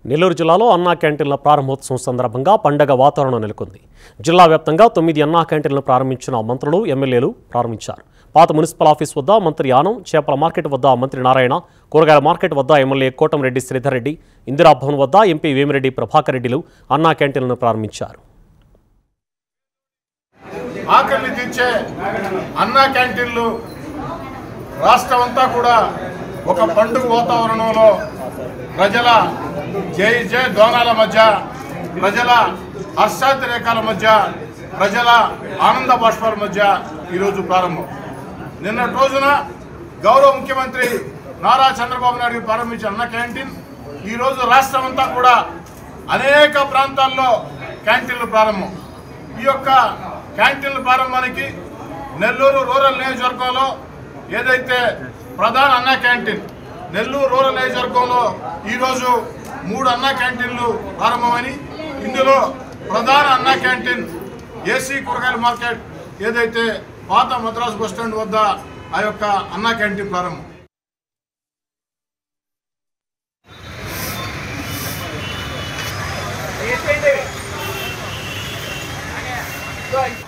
నెల్లూరు జిల్లాలో అన్నా క్యాంటీన్ల ప్రారంభోత్సవం సందర్భంగా పండగ వాతావరణం నెలకొంది జిల్లా వ్యాప్తంగా తొమ్మిది అన్నా క్యాంటీన్లను ప్రారంభించిన మంత్రులు ఎమ్మెల్యేలు ప్రారంభించారు పాత మున్సిపల్ ఆఫీస్ వద్ద మంత్రి యానం చేపల మార్కెట్ వద్ద మంత్రి నారాయణ కూరగాయల మార్కెట్ వద్ద ఎమ్మెల్యే కోటంరెడ్డి శ్రీధర్ రెడ్డి ఇందిరాభవన్ వద్ద ఎంపీ వేమిరెడ్డి ప్రభాకర్ రెడ్డిలు అన్నా క్యాంటీన్లను ప్రారంభించారు ఆకలిని తీర్చే అన్నా క్యాంటీన్లు రాష్ట్రం అంతా కూడా ఒక పండుగ వాతావరణంలో ప్రజల జై జై దోనాల మధ్య ప్రజల హర్షాతిరేకాల మధ్య ప్రజల ఆనంద బాష్పాల మధ్య ఈరోజు ప్రారంభం నిన్నటి రోజున గౌరవ ముఖ్యమంత్రి నారా చంద్రబాబు నాయుడు ప్రారంభించిన అన్న క్యాంటీన్ ఈరోజు రాష్ట్రం అంతా కూడా అనేక ప్రాంతాల్లో క్యాంటీన్లు ప్రారంభం ఈ యొక్క క్యాంటీన్ల ప్రారంభానికి నెల్లూరు రూరల్ నియోజకవర్గంలో ఏదైతే ప్రధాన అన్న క్యాంటీన్ నెల్లూరు రూరల్ నియోజకవర్గంలో ఈరోజు మూడు అన్న క్యాంటీన్లు ప్రారంభమని ఇందులో ప్రధాన అన్న క్యాంటీన్ ఏసీ కూరగాయల మార్కెట్ ఏదైతే పాత మద్రాసు బస్ స్టాండ్ వద్ద ఆ యొక్క అన్న క్యాంటీన్ ప్రారంభం ఏంటండి